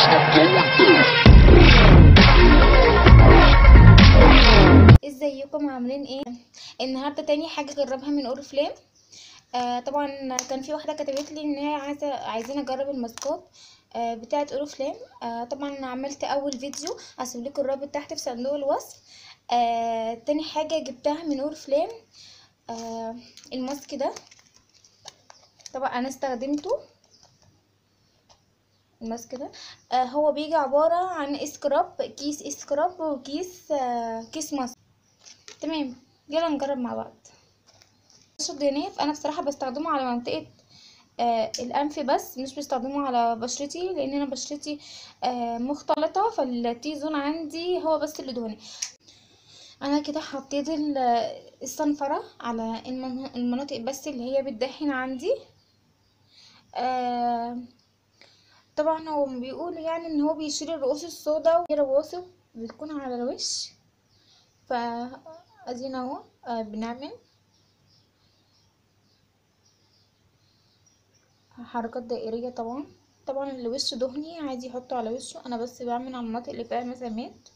ازيكم عاملين ايه النهارده تاني حاجه اجربها من اوريفليم آه طبعا كان في واحده كتبت لي ان هي عايزه عايزين اجرب الماسكات آه بتاعه اوريفليم آه طبعا عملت اول فيديو هسيب لكم الرابط تحت في صندوق الوصف آه تاني حاجه جبتها من اوريفليم آه الماسك ده طبعا انا استخدمته الماسك ده آه هو بيجي عبارة عن اسكراب كيس اسكراب وكيس آه كيس ماسك تمام يلا نجرب مع بعض بشرة دهنية فانا بصراحة بستخدمه على منطقة آه الانف بس مش بستخدمه على بشرتي لان انا بشرتي آه مختلطة فالتي زون عندي هو بس اللي دهني انا كده حطيت الصنفرة على المناطق بس اللي هي بتدهن عندي آه طبعا هو بيقول يعني ان هو بيشيل الرؤوس السوداء وفي رواسب بتكون على الوش فادينا اهو آه بنعمل حركات دائريه طبعا طبعا اللي وشه دهني عادي يحطه على وشه انا بس بعمل على المناطق اللي فيها مسامات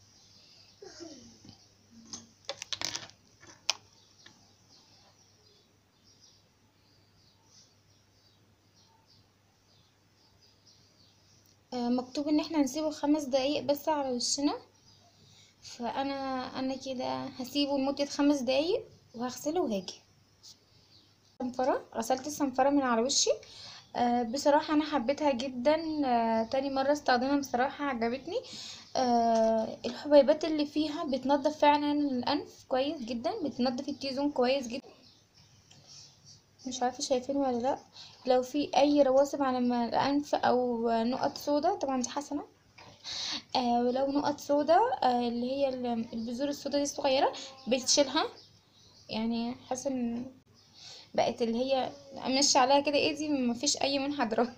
مكتوب ان احنا هنسيبه خمس دقايق بس على وشنا فانا انا كده هسيبه لمدة خمس دقايق وهغسله وهاجي صنفرة غسلت الصنفرة من على وشي آه بصراحة انا حبيتها جدا آه تاني مرة استخدمها بصراحة عجبتني آه الحبيبات اللي فيها بتنضف فعلا الانف كويس جدا بتنضف التيزون كويس جدا مش عارفه شايفين ولا لا لو في اي رواسب على الانف او نقط سودا طبعا دي حسنه آه ولو نقط سودا آه اللي هي البذور السودا دي الصغيره بتشيلها يعني حاسه بقت اللي هي امشي عليها كده ايدي مفيش اي منحدره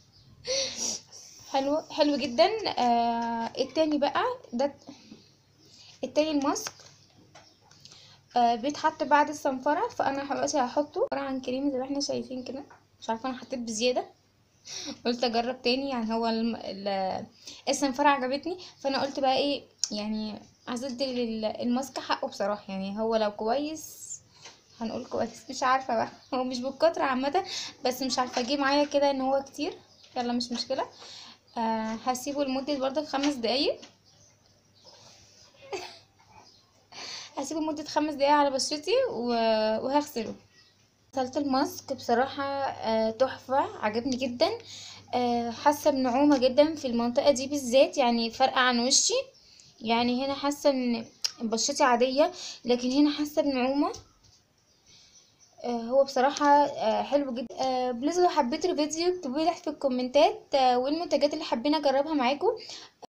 حلو حلو جدا آه التاني بقى ده التاني الماسك آه بيتحط بعد الصنفرة فانا دلوقتي هحطه عبارة عن كريم زي ما احنا شايفين كده مش عارفه انا حطيت بزياده قلت اجرب تاني يعني هو الصنفرة عجبتني فانا قلت بقى ايه يعني عايزه ادي الماسك حقه بصراحه يعني هو لو كويس هنقول كويس مش عارفه بقى هو مش بالكتر عامه بس مش عارفه جه معايا كده ان هو كتير يلا مش مشكله آه هسيبه لمده برضه خمس دقايق هسيبه لمدة خمس دقايق على بشرتي وهغسله غسلت الماسك بصراحة آه تحفة عجبني جدا آه حاسة بنعومة جدا في المنطقة دي بالذات يعني فرقة عن وشي يعني هنا حاسة ان بشرتي عادية لكن هنا حاسة بنعومة آه هو بصراحة حلو جدا بليز لو حبيتوا الفيديو اكتبولي تحت في الكومنتات والمنتجات اللي حابين اجربها معاكم